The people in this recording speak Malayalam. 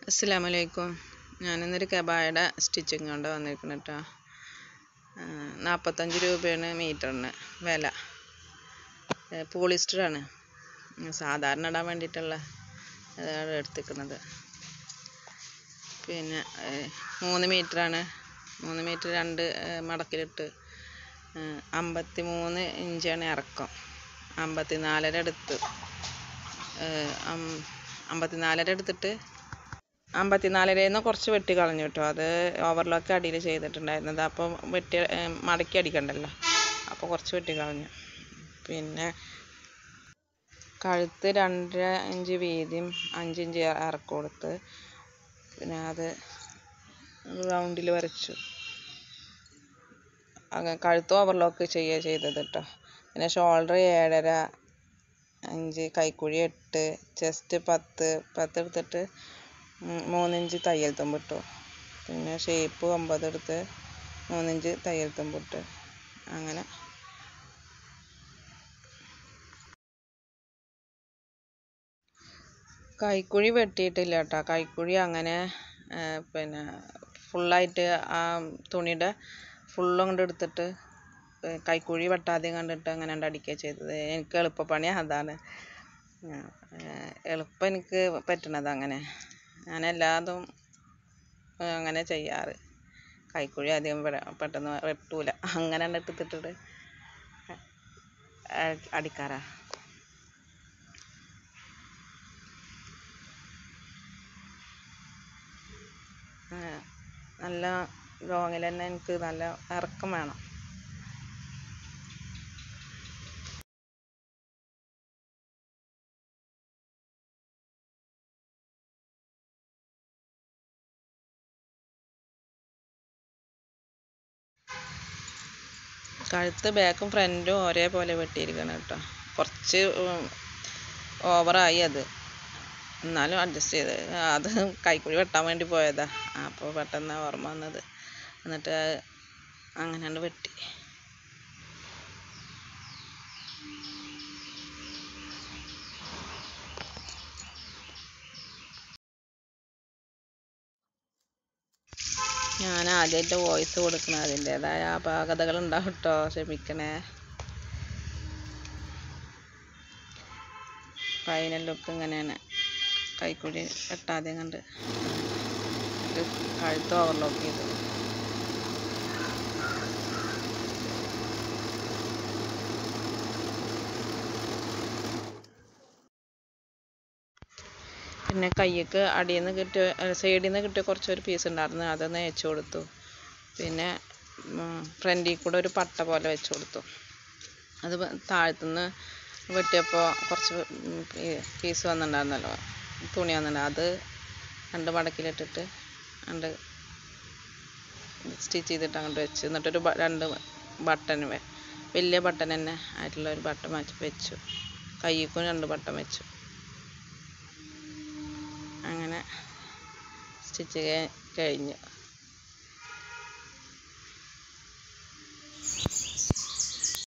അസ്സലാമലൈക്കും ഞാനിന്നൊരു കബായയുടെ സ്റ്റിച്ചിങ് കൊണ്ട് വന്നിരിക്കുന്നു കേട്ടോ നാൽപ്പത്തഞ്ച് രൂപയാണ് മീറ്ററിന് വില പോളിസ്റ്ററാണ് സാധാരണ ഇടാൻ വേണ്ടിയിട്ടുള്ള അതാണ് എടുത്തിരിക്കുന്നത് പിന്നെ ഏഹ്, മൂന്ന് മീറ്ററാണ് മൂന്ന് മീറ്റർ രണ്ട് ഏഹ്, മടക്കിലിട്ട് ഏഹ്, അമ്പത്തി മൂന്ന് ഇഞ്ചാണ് ഇറക്കം അമ്പത്തി നാലര എടുത്ത് ഏഹ്, അം- അമ്പത്തി നാലര എടുത്തിട്ട് അമ്പത്തിനാലരയിൽ നിന്ന് കുറച്ച് വെട്ടി കളഞ്ഞു കേട്ടോ അത് ഓവർലോക്ക് അടിയിൽ ചെയ്തിട്ടുണ്ടായിരുന്നത് അപ്പോൾ വെട്ടി ഏഹ്, മടക്കി അടിക്കണ്ടല്ലോ അപ്പോൾ കുറച്ച് വെട്ടി കളഞ്ഞു പിന്നെ കഴുത്ത് രണ്ടര ഇഞ്ച് വീതിയും അഞ്ച് ഇഞ്ച് ഇറക്കം കൊടുത്ത് പിന്നെ അത് റൗണ്ടിൽ വരച്ചു അങ്ങനെ കഴുത്ത് ഓവർലോക്ക് ചെയ്യുക ചെയ്തത് കേട്ടോ പിന്നെ ഷോൾഡർ ഏഴര അഞ്ച് കൈക്കുഴി എട്ട് ചെസ്റ്റ് പത്ത് പത്ത് എടുത്തിട്ട് ഉം, മൂന്നിഞ്ച് തയ്യൽ തുമ്പിട്ടു പിന്നെ ഷേപ്പ് ഒമ്പത് എടുത്ത് മൂന്നിഞ്ച് തയ്യൽ തുമ്പിട്ട് അങ്ങനെ കൈക്കുഴി വെട്ടിയിട്ടില്ല കേട്ടോ കൈക്കുഴി അങ്ങനെ ആ, പിന്നെ ഫുള്ളായിട്ട് ആ തുണിയുടെ ഫുള്ളും കൊണ്ട് എടുത്തിട്ട് ഏ, കൈക്കുഴി വെട്ടാതെയും കണ്ടിട്ട് അങ്ങനെ ഉണ്ട് അടിക്കുക ചെയ്തത് എനിക്ക് എളുപ്പപ്പണി അതാണ് ആ, ഏ, എളുപ്പം എനിക്ക് പറ്റണത് അങ്ങനെ ഞാൻ എല്ലാതും ഏ, അങ്ങനെ ചെയ്യാറ് കൈക്കുഴി അധികം പെട- പെട്ടെന്ന് വെട്ടൂല അങ്ങനെ ഉണ്ട് എടുത്തിട്ടിട്ട് അ- അടിക്കാറാ ആ, നല്ല ലോങ്ങിൽ തന്നെ എനിക്ക് നല്ല ഇറക്കം വേണം കഴുത്ത് ബാക്കും ഫ്രണ്ടും ഒരേപോലെ വെട്ടിയിരിക്കണം കേട്ടോ കുറച്ച് ഓവറായി അത് എന്നാലും അഡ്ജസ്റ്റ് ചെയ്ത് അത് കൈക്കുഴി വെട്ടാൻ വേണ്ടി പോയതാ അപ്പോൾ പെട്ടെന്ന് ഓർമ്മ വന്നത് എന്നിട്ട് അങ്ങനെയാണ് വെട്ടി ഞാൻ ആദ്യമായിട്ട് വോയിസ് കൊടുക്കണം അതിൻ്റേതായ അപാകതകൾ ഉണ്ടാവും കേട്ടോ ക്ഷമിക്കണേ ഫൈനൽ ലുക്ക് ഇങ്ങനെയാണ് കൈക്കുഴി വെട്ടാതെ കണ്ട് ഇത് കഴുത്ത് ഓവർലോക്ക് ചെയ്തു പിന്നെ കയ്യക്ക് അടിയിൽ നിന്ന് കിട്ടിയ സൈഡിൽ നിന്ന് കിട്ടിയ കുറച്ചൊരു പീസ് ഉണ്ടായിരുന്നു അതൊന്ന് വെച്ച് കൊടുത്തു പിന്നെ ഫ്രണ്ടിൽ കൂടെ ഒരു പട്ട പോലെ വെച്ച് കൊടുത്തു അത് വ- താഴത്തുനിന്ന് വെട്ടിയപ്പോൾ കുറച്ച് പീസ് വന്നിട്ടുണ്ടായിരുന്നല്ലോ തുണി വന്നിട്ടുണ്ട് അത് രണ്ട് മടക്കിലിട്ടിട്ട് രണ്ട് സ്റ്റിച്ച് ചെയ്തിട്ട് അങ്ങോട്ട് വെച്ച് എന്നിട്ടൊരു ബ- രണ്ട് ബട്ടൺ വലിയ ബട്ടൺ തന്നെ ആയിട്ടുള്ള ഒരു ബട്ടൺ വെച്ച് വെച്ചു കയ്യിക്കും രണ്ട് ബട്ടൺ വെച്ചു അങ്ങനെ സ്റ്റിച്ച് കഴിഞ്ഞു